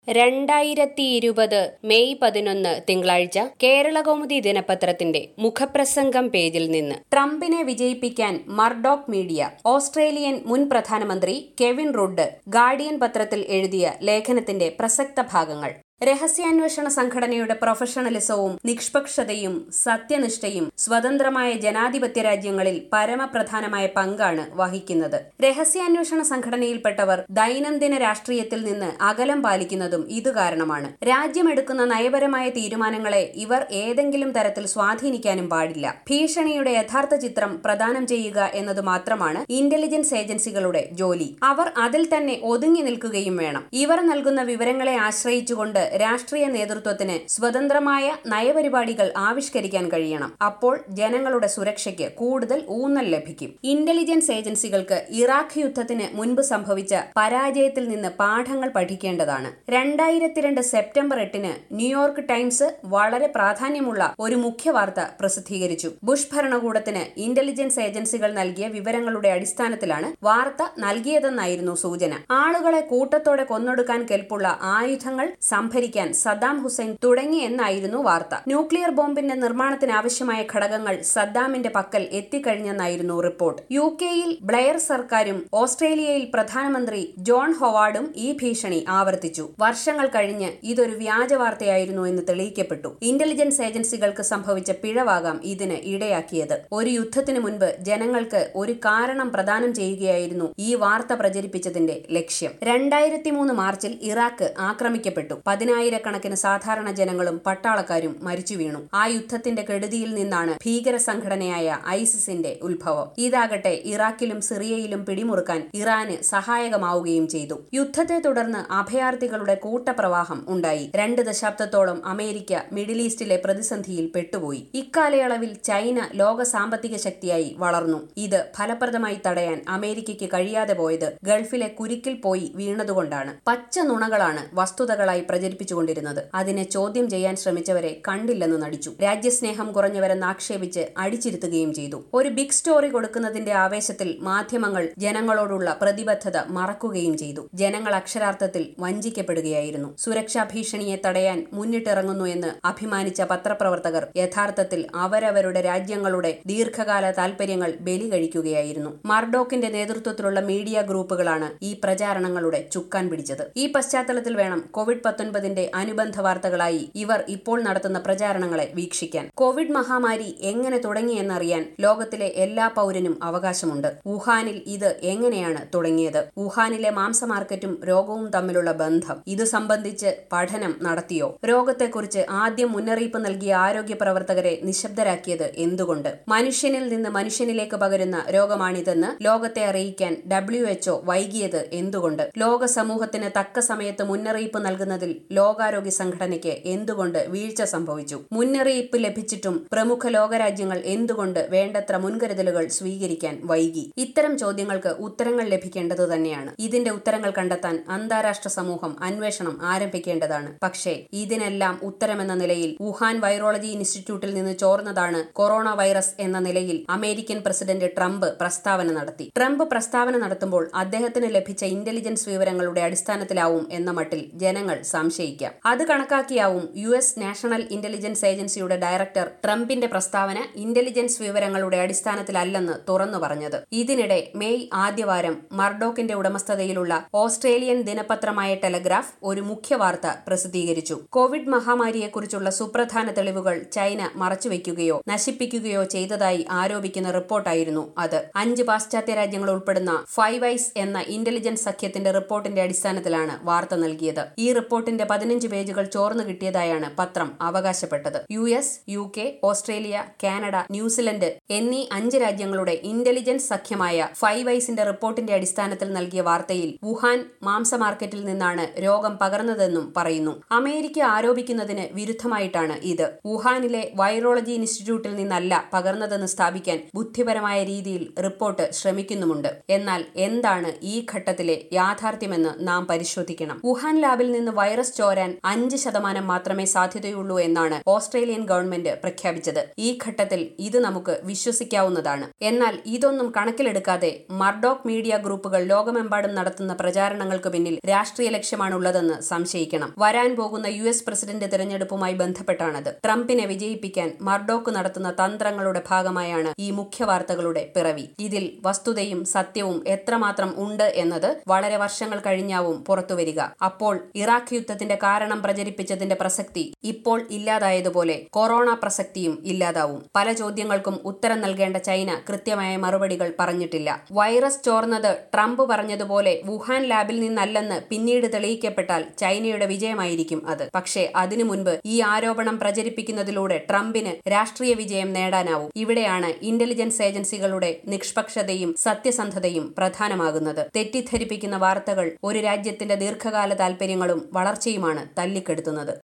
രണ്ടായിരത്തി ഇരുപത് മെയ് പതിനൊന്ന് തിങ്കളാഴ്ച കേരളകൗമുദി ദിനപത്രത്തിന്റെ മുഖപ്രസംഗം പേജിൽ നിന്ന് ട്രംപിനെ വിജയിപ്പിക്കാൻ മർഡോക് മീഡിയ ഓസ്ട്രേലിയൻ മുൻ പ്രധാനമന്ത്രി കെവിൻ റുഡ് ഗാർഡിയൻ പത്രത്തിൽ എഴുതിയ ലേഖനത്തിന്റെ പ്രസക്ത ഭാഗങ്ങൾ രഹസ്യാന്വേഷണ സംഘടനയുടെ പ്രൊഫഷണലിസവും നിഷ്പക്ഷതയും സത്യനിഷ്ഠയും സ്വതന്ത്രമായ ജനാധിപത്യ രാജ്യങ്ങളിൽ പരമപ്രധാനമായ പങ്കാണ് വഹിക്കുന്നത് രഹസ്യാന്വേഷണ സംഘടനയിൽപ്പെട്ടവർ ദൈനംദിന രാഷ്ട്രീയത്തിൽ നിന്ന് അകലം പാലിക്കുന്നതും ഇതുകാരണമാണ് രാജ്യമെടുക്കുന്ന നയപരമായ തീരുമാനങ്ങളെ ഇവർ ഏതെങ്കിലും തരത്തിൽ സ്വാധീനിക്കാനും പാടില്ല ഭീഷണിയുടെ യഥാർത്ഥ ചിത്രം പ്രദാനം ചെയ്യുക എന്നത് മാത്രമാണ് ഇന്റലിജൻസ് ഏജൻസികളുടെ ജോലി അവർ അതിൽ തന്നെ ഒതുങ്ങി നിൽക്കുകയും വേണം ഇവർ നൽകുന്ന വിവരങ്ങളെ ആശ്രയിച്ചുകൊണ്ട് രാഷ്ട്രീയ നേതൃത്വത്തിന് സ്വതന്ത്രമായ നയപരിപാടികൾ ആവിഷ്കരിക്കാൻ കഴിയണം അപ്പോൾ ജനങ്ങളുടെ സുരക്ഷയ്ക്ക് കൂടുതൽ ഊന്നൽ ലഭിക്കും ഇന്റലിജൻസ് ഏജൻസികൾക്ക് ഇറാഖ് യുദ്ധത്തിന് മുൻപ് സംഭവിച്ച പരാജയത്തിൽ നിന്ന് പാഠങ്ങൾ പഠിക്കേണ്ടതാണ് രണ്ടായിരത്തി രണ്ട് സെപ്റ്റംബർ എട്ടിന് ന്യൂയോർക്ക് ടൈംസ് വളരെ പ്രാധാന്യമുള്ള ഒരു മുഖ്യ വാർത്ത പ്രസിദ്ധീകരിച്ചു ബുഷ് ഭരണകൂടത്തിന് ഇന്റലിജൻസ് ഏജൻസികൾ നൽകിയ വിവരങ്ങളുടെ അടിസ്ഥാനത്തിലാണ് വാർത്ത നൽകിയതെന്നായിരുന്നു സൂചന ആളുകളെ കൂട്ടത്തോടെ കൊന്നൊടുക്കാൻ കെൽപ്പുള്ള ആയുധങ്ങൾ സംഭരിക്കാൻ സദ്ദാം ഹുസൈൻ തുടങ്ങി എന്നായിരുന്നു വാർത്ത ന്യൂക്ലിയർ ബോംബിന്റെ നിർമ്മാണത്തിന് ആവശ്യമായ ഘടകങ്ങൾ സദ്ദാമിന്റെ പക്കൽ എത്തിക്കഴിഞ്ഞെന്നായിരുന്നു റിപ്പോർട്ട് യു കെയിൽ ബ്ലെയർ സർക്കാരും ഓസ്ട്രേലിയയിൽ പ്രധാനമന്ത്രി ജോൺ ഹൊവാർഡും ഈ ഭീഷണി ആവർത്തിച്ചു വർഷങ്ങൾ കഴിഞ്ഞ് ഇതൊരു വ്യാജ വാർത്തയായിരുന്നു എന്ന് തെളിയിക്കപ്പെട്ടു ഇന്റലിജൻസ് ഏജൻസികൾക്ക് സംഭവിച്ച പിഴവാകാം ഇതിന് ഇടയാക്കിയത് ഒരു യുദ്ധത്തിന് മുൻപ് ജനങ്ങൾക്ക് ഒരു കാരണം പ്രദാനം ചെയ്യുകയായിരുന്നു ഈ വാർത്ത പ്രചരിപ്പിച്ചതിന്റെ ലക്ഷ്യം രണ്ടായിരത്തി മൂന്ന് മാർച്ചിൽ ഇറാഖ് ആക്രമിക്കപ്പെട്ടു പതിനായിരക്കണക്കിന് സാധാരണ ജനങ്ങളും പട്ടാളക്കാരും മരിച്ചു വീണു ആ യുദ്ധത്തിന്റെ കെടുതിയിൽ നിന്നാണ് ഭീകര സംഘടനയായ ഐസിസിന്റെ ഉത്ഭവം ഇതാകട്ടെ ഇറാഖിലും സിറിയയിലും പിടിമുറുക്കാൻ ഇറാന് സഹായകമാവുകയും ചെയ്തു യുദ്ധത്തെ തുടർന്ന് അഭയാർത്ഥികളുടെ കൂട്ടപ്രവാഹം ഉണ്ടായി രണ്ട് ദശാബ്ദത്തോളം അമേരിക്ക മിഡിൽ ഈസ്റ്റിലെ പ്രതിസന്ധിയിൽ പെട്ടുപോയി ഇക്കാലയളവിൽ ചൈന ലോക സാമ്പത്തിക ശക്തിയായി വളർന്നു ഇത് ഫലപ്രദമായി തടയാൻ അമേരിക്കയ്ക്ക് കഴിയാതെ പോയത് ഗൾഫിലെ കുരുക്കിൽ പോയി വീണതുകൊണ്ടാണ് പച്ച നുണകളാണ് വസ്തുതകളായി പ്രചരിപ്പിച്ചുകൊണ്ടിരുന്നത് അതിനെ ചോദ്യം ചെയ്യാൻ ശ്രമിച്ചവരെ കണ്ടില്ലെന്ന് നടിച്ചു രാജ്യസ്നേഹം കുറഞ്ഞവരെന്ന് ആക്ഷേപിച്ച് അടിച്ചിരുത്തുകയും ചെയ്തു ഒരു ബിഗ് സ്റ്റോറി കൊടുക്കുന്നതിന്റെ ആവേശത്തിൽ മാധ്യമങ്ങൾ ജനങ്ങളോടുള്ള പ്രതിബദ്ധത മറക്കുകയും ചെയ്തു ജനങ്ങൾ അക്ഷരാർത്ഥത്തിൽ വഞ്ചിക്കപ്പെടുകയായിരുന്നു സുരക്ഷാ ഭീഷണിയെ തടയാൻ മുന്നിട്ടിറങ്ങുന്നു എന്ന് അഭിമാനിച്ച പത്രപ്രവർത്തകർ യഥാർത്ഥത്തിൽ അവരവരുടെ രാജ്യങ്ങളുടെ ദീർഘകാല താൽപര്യങ്ങൾ ബലി കഴിക്കുകയായിരുന്നു മർഡോക്കിന്റെ നേതൃത്വത്തിലുള്ള മീഡിയ ഗ്രൂപ്പുകളാണ് ഈ പ്രചാരണങ്ങളുടെ ചുക്കാൻ പിടിച്ചത് ഈ പശ്ചാത്തലത്തിൽ വേണം കോവിഡ് പത്തൊൻപതിന്റെ അനുബന്ധ വാർത്തകളായി ഇവർ ഇപ്പോൾ നടത്തുന്ന പ്രചാരണങ്ങളെ വീക്ഷിക്കാൻ കോവിഡ് മഹാമാരി എങ്ങനെ തുടങ്ങിയെന്നറിയാൻ ലോകത്തിലെ എല്ലാ പൗരനും അവകാശമുണ്ട് വുഹാനിൽ ഇത് എങ്ങനെയാണ് തുടങ്ങിയത് വുഹാനിലെ മാംസ മാർക്കറ്റും രോഗവും തമ്മിലുള്ള ബന്ധം ഇത് സംബന്ധിച്ച് പഠനം നടത്തിയോ രോഗത്തെക്കുറിച്ച് ആദ്യം മുന്നറിയിപ്പ് നൽകിയ ആരോഗ്യ പ്രവർത്തകരെ നിശബ്ദരാക്കിയത് എന്തുകൊണ്ട് മനുഷ്യനിൽ നിന്ന് മനുഷ്യനിലേക്ക് പകരുന്ന രോഗമാണിതെന്ന് ലോകത്തെ അറിയിക്കാൻ ഡബ്ല്യു എച്ച്ഒ വൈകിയത് എന്തുകൊണ്ട് ലോക സമൂഹത്തിന് തക്ക സമയത്ത് മുന്നറിയിപ്പ് നൽകുന്നതിൽ ലോകാരോഗ്യ സംഘടനയ്ക്ക് എന്തുകൊണ്ട് വീഴ്ച സംഭവിച്ചു മുന്നറിയിപ്പ് ലഭിച്ചിട്ടും പ്രമുഖ ലോകരാജ്യങ്ങൾ എന്തുകൊണ്ട് വേണ്ടത്ര മുൻകരുതലുകൾ സ്വീകരിക്കാൻ വൈകി ഇത്തരം ചോദ്യങ്ങൾക്ക് ഉത്തരങ്ങൾ ലഭിക്കേണ്ടത് തന്നെയാണ് ഇതിന്റെ ഉത്തരങ്ങൾ കണ്ടെത്താൻ അന്താരാഷ്ട്ര സമൂഹം അന്വേഷണം ആരംഭിക്കേണ്ടതാണ് പക്ഷേ ഇതിനെല്ലാം ഉത്തരമെന്ന നിലയിൽ വുഹാൻ വൈറോളജി ഇൻസ്റ്റിറ്റ്യൂട്ടിൽ നിന്ന് ചോർന്നതാണ് കൊറോണ വൈറസ് എന്ന നിലയിൽ അമേരിക്കൻ പ്രസിഡന്റ് ട്രംപ് പ്രസ്താവന നടത്തി ട്രംപ് പ്രസ്താവന നടത്തുമ്പോൾ അദ്ദേഹത്തിന് ലഭിച്ച ഇന്റലിജൻസ് വിവരങ്ങളുടെ അടിസ്ഥാനത്തിലാവും എന്ന മട്ടിൽ ജനങ്ങൾ സംശയിക്കാം അത് കണക്കാക്കിയാവും യു എസ് നാഷണൽ ഇന്റലിജൻസ് ഏജൻസിയുടെ ഡയറക്ടർ ട്രംപിന്റെ പ്രസ്താവന ഇന്റലിജൻസ് വിവരങ്ങളുടെ അടിസ്ഥാനത്തിലല്ലെന്ന് തുറന്നു പറഞ്ഞത് ഇതിനിടെ മെയ് ആദ്യവാരം മർഡോക്കിന്റെ ഉടമസ്ഥതയിലുള്ള ഓസ്ട്രേലിയൻ ദിനപത്രമായ ടെലഗ്രാഫ് ഒരു മുഖ്യ വാർത്ത പ്രസിദ്ധീകരിച്ചു കോവിഡ് മഹാമാരിയെക്കുറിച്ചുള്ള സുപ്രധാന തെളിവുകൾ ചൈന മറച്ചുവെക്കുകയോ നശിപ്പിക്കുകയോ ചെയ്തതായി ആരോപിക്കുന്ന റിപ്പോർട്ടായിരുന്നു അത് അഞ്ച് പാശ്ചാത്യ രാജ്യങ്ങൾ ഉൾപ്പെടുന്ന ഫൈവ് ഐസ് എന്ന ഇന്റലിജൻസ് സഖ്യത്തിന്റെ റിപ്പോർട്ടിന്റെ അടിസ്ഥാനത്തിലാണ് വാർത്ത നൽകിയത് ഈ റിപ്പോർട്ടിന്റെ പതിനഞ്ച് പേജുകൾ ചോർന്നു കിട്ടിയതായാണ് പത്രം അവകാശപ്പെട്ടത് U S U K Australia Canada New Zealand എന്നീ അഞ്ച് രാജ്യങ്ങളുടെ ഇന്റലിജൻസ് സഖ്യമായ ഫൈവ് ഐസിന്റെ റിപ്പോർട്ടിന്റെ അടിസ്ഥാനത്തിൽ നൽകിയ വാർത്തയിൽ വുഹാൻ മാംസ മാർക്കറ്റിൽ നിന്നാണ് രോഗം പകർന്നതെന്നും പറയുന്നു അമേരിക്ക ആരോപിക്കുന്നതിന് വിരുദ്ധമായിട്ടാണ് ഇത് വുഹാനിലെ വൈറോളജി ഇൻസ്റ്റിറ്റ്യൂട്ടിൽ നിന്നല്ല പകർന്നതെന്ന് സ്ഥാപിക്കാൻ ബുദ്ധിപരമായ രീതിയിൽ റിപ്പോർട്ട് ശ്രമിക്കുന്നുമുണ്ട് എന്നാൽ എന്താണ് ഈ ഘട്ടത്തിലെ യാഥാർത്ഥ്യമെന്ന് നാം പരിശോധിക്കണം വുഹാൻ ലാബിൽ നിന്ന് വൈറസ് ചോരാൻ അഞ്ച് ശതമാനം മാത്രമേ സാധ്യതയുള്ളൂ എന്നാണ് ഓസ്ട്രേലിയൻ ഗവൺമെന്റ് പ്രഖ്യാപിച്ചത് ഈ ഘട്ടത്തിൽ ഇത് നമുക്ക് വിശ്വസിക്കാവുന്നതാണ് എന്നാൽ ഇതൊന്നും കണക്കിലെടുക്കാതെ മർഡോക് മീഡിയ ഗ്രൂപ്പുകൾ ലോകമെമ്പാടും നടത്തുന്ന പ്രചാരണങ്ങൾക്ക് പിന്നിൽ രാഷ്ട്രീയ ലക്ഷ്യമാണുള്ളതെന്ന് സംശയിക്കണം വരാൻ പോകുന്ന യു എസ് പ്രസിഡന്റ് തെരഞ്ഞെടുപ്പുമായി ബന്ധപ്പെട്ടാണത് ട്രംപിനെ വിജയിപ്പിക്കാൻ മർഡോക്ക് നടത്തുന്ന തന്ത്രങ്ങളുടെ ഭാഗമായാണ് ഈ മുഖ്യ വാർത്തകളുടെ പിറവി ഇതിൽ വസ്തുതയും സത്യവും എത്രമാത്രം ഉണ്ട് എന്നത് വളരെ വർഷങ്ങൾ കഴിഞ്ഞാവും പുറത്തുവരിക അപ്പോൾ ഇറാഖ് യുദ്ധത്തിന്റെ കാരണം പ്രചരിപ്പിച്ചതിന്റെ പ്രസക്തി ഇപ്പോൾ ഇല്ലാതായതുപോലെ കൊറോണ പ്രസക്തിയും ഇല്ലാതാവും പല ചോദ്യങ്ങൾക്കും ഉത്തരം നൽകേണ്ട ചൈന കൃത്യമായ മറുപടികൾ പറഞ്ഞിട്ടില്ല വൈറസ് ചോർന്നത് ട്രംപ് പറഞ്ഞതുപോലെ വുഹാൻ ലാബിൽ നിന്നല്ലെന്ന് പിന്നീട് തെളിയിക്കപ്പെട്ടാൽ ചൈനയുടെ വിജയമായിരിക്കും അത് പക്ഷേ അതിനു മുൻപ് ഈ ആരോപണം പ്രചരിപ്പിക്കുന്നതിലൂടെ ട്രംപിന് രാഷ്ട്രീയ വിജയം നേടാനാവും ഇവിടെയാണ് ഇന്റലിജൻസ് ഏജൻസികളുടെ നിഷ്പക്ഷതയും സത്യസന്ധതയും പ്രധാനമാകുന്നത് തെറ്റിദ്ധരിപ്പിക്കുന്ന വാർത്തകൾ ഒരു രാജ്യത്തിന്റെ ദീർഘകാല താൽപര്യങ്ങളും വളർച്ചയുമാണ് തല്ലിക്കെടുത്തുന്നത്